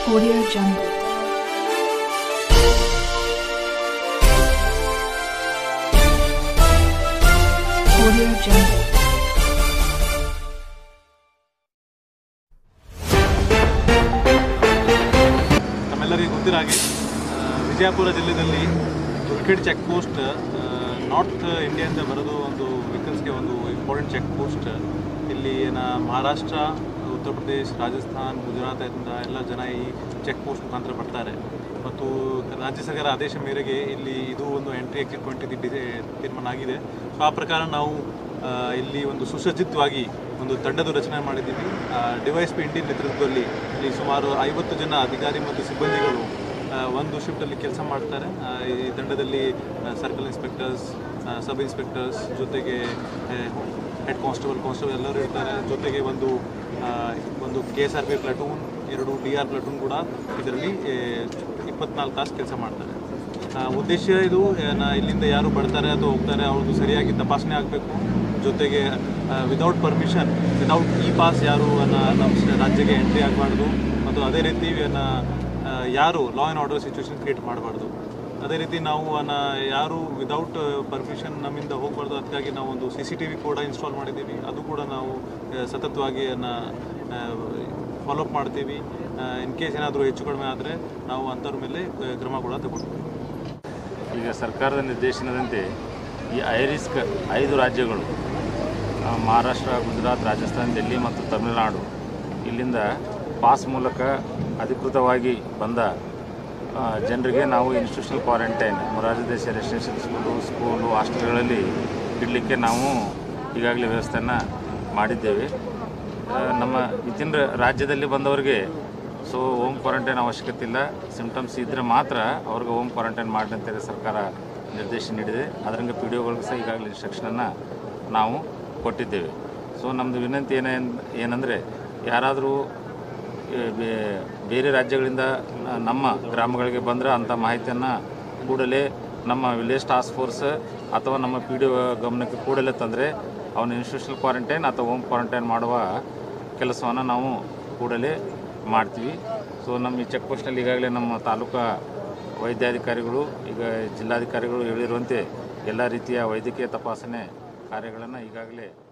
Audio Jungle. Audio Jungle. ತಮ್ಮೆಲ್ಲರಿಗೂ ಗೊತ್ತಿರೋ ಹಾಗೆ ಆ, ವಿಜಯಪುರ ಜಿಲ್ಲೆಯಲ್ಲಿ ವಿಕೆಟ್ ಚೆಕ್ ಪೋಸ್ಟ್ ನಾರ್ತ್ ಇಂಡಿಯಾದಿಂದ ಬರೋದು ಒಂದು ವೆಹಿಕಲ್ಸ್ಗೆ ಒಂದು ಇಂಪಾರ್ಟೆಂಟ್ ಚೆಕ್ ಪೋಸ್ಟ್ ಇಲ್ಲಿ ಏನ ಮಹಾರಾಷ್ಟ್ರ ಉತ್ತರ ಪ್ರದೇಶ್ ರಾಜಸ್ಥಾನ್ ಗುಜರಾತಿಂದ ಎಲ್ಲ ಜನ ಈ ಚೆಕ್ ಪೋಸ್ಟ್ ಮುಖಾಂತರ ಬರ್ತಾರೆ ಮತ್ತು ರಾಜ್ಯ ಸರ್ಕಾರ ಆದೇಶ ಮೇರೆಗೆ ಇಲ್ಲಿ ಇದು ಒಂದು ಎಂಟ್ರಿ ಎಕ್ಸಿಟ್ ಪಾಯಿಂಟ್ ಇದು ಡಿ- ತೀರ್ಮಾನ ಆಗಿದೆ ಸೊ ಆ ಪ್ರಕಾರ ನಾವು ಆ, ಇಲ್ಲಿ ಒಂದು ಸುಸಜ್ಜಿತವಾಗಿ ಒಂದು ತಂಡದ ರಚನೆ ಮಾಡಿದ್ದೀವಿ ಡಿವೈಸ್ ಪಿ ಇಂಡಿಯನ್ ನೇತೃತ್ವದಲ್ಲಿ ಇಲ್ಲಿ ಸುಮಾರು ಐವತ್ತು ಜನ ಅಧಿಕಾರಿ ಮತ್ತು ಸಿಬ್ಬಂದಿಗಳು ಆ, ಒಂದು ಶಿಫ್ಟಲ್ಲಿ ಕೆಲಸ ಮಾಡ್ತಾರೆ ಆ, ಈ ತಂಡದಲ್ಲಿ ಸರ್ಕಲ್ ಇನ್ಸ್ಪೆಕ್ಟರ್ಸ್ ಸಬ್ ಇನ್ಸ್ಪೆಕ್ಟರ್ಸ್ ಜೊತೆಗೆ ಹೆಡ್ ಕಾನ್ಸ್ಟೇಬಲ್ ಕಾನ್ಸ್ಟೇಬಲ್ ಎಲ್ಲರೂ ಇರ್ತಾರೆ ಜೊತೆಗೆ ಒಂದು ಆ, ಒಂದು K S R P platoon ಎರಡು ಡಿ ಆರ್ ಪ್ಲಟೂನ್ ಕೂಡ ಇದರಲ್ಲಿ ಇಪ್ಪತ್ನಾಲ್ಕು ತಾಸು ಕೆಲಸ ಮಾಡ್ತಾರೆ ಆ, ಉದ್ದೇಶ ಇದು ಏನ ಇಲ್ಲಿಂದ ಯಾರು ಬರ್ತಾರೆ ಅಥವಾ ಹೋಗ್ತಾರೆ ಅವ್ರದ್ದು ಸರಿಯಾಗಿ ತಪಾಸಣೆ ಆಗಬೇಕು ಜೊತೆಗೆ without permission without E pass ಯಾರು ಅನ್ನ ನಮ್ಮ ಸ- ರಾಜ್ಯಕ್ಕೆ ಎಂಟ್ರಿ ಆಗಬಾರ್ದು ಮತ್ತು ಅದೇ ರೀತಿ ಏನ, ಆ, ಯಾರು law and order situation create ಮಾಡಬಾರ್ದು ಅದೇ ರೀತಿ ನಾವು ಅನ್ನ ಯಾರು ವಿದೌಟ್ ಪರ್ಮಿಷನ್ ನಮ್ಮಿಂದ ಹೋಗಬಾರ್ದು ಅದಕ್ಕಾಗಿ ನಾವು ಒಂದು ಸಿ ಸಿ ಟಿ ವಿ ಕೂಡ ಇನ್ಸ್ಟಾಲ್ ಮಾಡಿದ್ದೀವಿ ಅದು ಕೂಡ ನಾವು ಆ, ಸತತವಾಗಿ ಅನ್ನ ಫಾಲೋ ಅಪ್ ಮಾಡ್ತೀವಿ ಇನ್ ಕೇಸ್ ಏನಾದರೂ ಹೆಚ್ಚು ಕಡಿಮೆ ಆದರೆ ನಾವು ಅಂಥವ್ರ ಮೇಲೆ ಆ, ಕ್ರಮ ಕೂಡ ತಗೊಳ್ತೀವಿ ಈಗ ಸರ್ಕಾರದ ನಿರ್ದೇಶನದಂತೆ ಈ ಐರಿಸ್ಕ್ ಐದು ರಾಜ್ಯಗಳು ಆ, ಮಹಾರಾಷ್ಟ್ರ ಗುಜರಾತ್ ರಾಜಸ್ಥಾನ್ ದಿಲ್ಲಿ ಮತ್ತು ತಮಿಳುನಾಡು ಇಲ್ಲಿಂದ ಪಾಸ್ ಮೂಲಕ ಅಧಿಕೃತವಾಗಿ ಬಂದ ಆ, ಜನರಿಗೆ ನಾವು ಇನ್ಸ್ಟಿಟ್ಯೂಷನಲ್ ಕ್ವಾರಂಟೈನ್ ಮೊರಾರ್ಜಿ ದೇಶ ರೆಸಿಡೆನ್ಷಿಯಲ್ ಸ್ಕೂಲು ಸ್ಕೂಲು ಹಾಸ್ಟೆಲ್ಗಳಲ್ಲಿ ಇಡಲಿಕ್ಕೆ ನಾವು ಈಗಾಗಲೇ ವ್ಯವಸ್ಥೆಯನ್ನು ಮಾಡಿದ್ದೇವೆ ಆ, ನಮ್ಮ ಇತಿನ್ ರಾಜ್ಯದಲ್ಲಿ ಬಂದವರಿಗೆ ಸೊ ಹೋಮ್ ಕ್ವಾರಂಟೈನ್ ಅವಶ್ಯಕತೆ ಇಲ್ಲ ಸಿಂಪ್ಟಮ್ಸ್ ಇದ್ದರೆ ಮಾತ್ರ ಅವ್ರಿಗೆ ಹೋಮ್ ಕ್ವಾರಂಟೈನ್ ಮಾಡಿ ಅಂತೇಳಿ ಸರ್ಕಾರ ನಿರ್ದೇಶನ ನೀಡಿದೆ ಅದರಂಗೆ ಪಿ ಡಿ ಒಗಳಿಗೂ ಸಹ ಈಗಾಗಲೇ ಇನ್ಸ್ಟ್ರಕ್ಷನನ್ನು ನಾವು ಕೊಟ್ಟಿದ್ದೇವೆ ಸೊ ನಮ್ಮದು ವಿನಂತಿ ಏನೇ ಏನಂದರೆ ಯಾರಾದರೂ ಏ, ಬೇ- ಬೇರೆ ರಾಜ್ಯಗಳಿಂದ ನ- ನಮ್ಮ ಗ್ರಾಮಗಳಿಗೆ ಬಂದರೆ ಅಂಥ ಮಾಹಿತಿಯನ್ನು ಕೂಡಲೇ ನಮ್ಮ ವಿಲೇಜ್ ಟಾಸ್ಕ್ ಫೋರ್ಸ್ ಅಥವಾ ನಮ್ಮ ಪಿ ಡಿ ಗಮನಕ್ಕೆ ಕೂಡಲೇ ತಂದರೆ ಅವನ ಇನ್ಸ್ಟಿಟ್ಯೂಷನಲ್ ಕ್ವಾರಂಟೈನ್ ಅಥವಾ ಹೋಮ್ ಕ್ವಾರಂಟೈನ್ ಮಾಡುವ ಕೆಲಸವನ್ನು ನಾವು ಕೂಡಲೇ ಮಾಡ್ತೀವಿ ಸೊ ನಮ್ಮ ಈ ಚೆಕ್ ಪೋಸ್ಟ್ನಲ್ಲಿ ಈಗಾಗಲೇ ನಮ್ಮ ತಾಲೂಕಾ ವೈದ್ಯಾಧಿಕಾರಿಗಳು ಈಗ ಜಿಲ್ಲಾಧಿಕಾರಿಗಳು ಹೇಳಿರುವಂತೆ ಎಲ್ಲ ರೀತಿಯ ವೈದ್ಯಕೀಯ ತಪಾಸಣೆ ಕಾರ್ಯಗಳನ್ನು ಈಗಾಗಲೇ